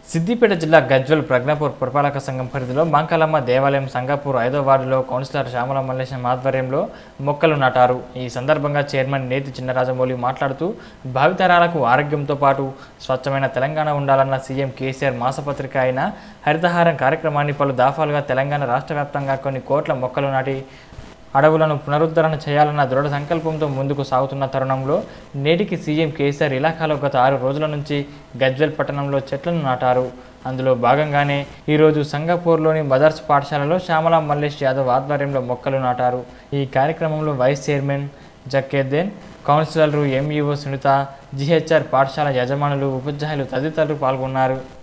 సిద్దిపేట జిల్లా గజ్వల్ ప్రజ్ఞాపూర్ పురపాలక సంఘం పరిధిలో మంకలమ్మ దేవాలయం సంగాపూర్ ఐదో వార్డులో కౌన్సిలర్ శ్యామల మల్లేశం ఆధ్వర్యంలో మొక్కలు నాటారు ఈ సందర్భంగా చైర్మన్ నేతి చిన్నరాజమౌళి మాట్లాడుతూ భావితరాలకు ఆరోగ్యంతో పాటు స్వచ్ఛమైన తెలంగాణ ఉండాలన్న సీఎం కేసీఆర్ మాసపత్రిక అయిన హరితహారం కార్యక్రమాన్ని పలు దాఫాలుగా తెలంగాణ రాష్ట్ర వ్యాప్తంగా కొన్ని కోట్ల మొక్కలు నాటి అడవులను పునరుద్ధరణ చేయాలన్న దృఢ సంకల్పంతో ముందుకు సాగుతున్న తరుణంలో నేటికి సీఎం కేసీఆర్ ఇలాకాలో గత ఆరు రోజుల నుంచి గజ్వెల్ పట్టణంలో చెట్లను నాటారు అందులో భాగంగానే ఈరోజు సంగపూర్లోని మదర్స్ పాఠశాలలో శ్యామల మల్లేష్ యాదవ్ ఆధ్వర్యంలో మొక్కలు నాటారు ఈ కార్యక్రమంలో వైస్ చైర్మన్ జక్కేద్దెన్ కౌన్సిలర్లు ఎంఈఓ సునీత జిహెచ్ఆర్ పాఠశాల యజమానులు ఉపాధ్యాయులు తదితరులు పాల్గొన్నారు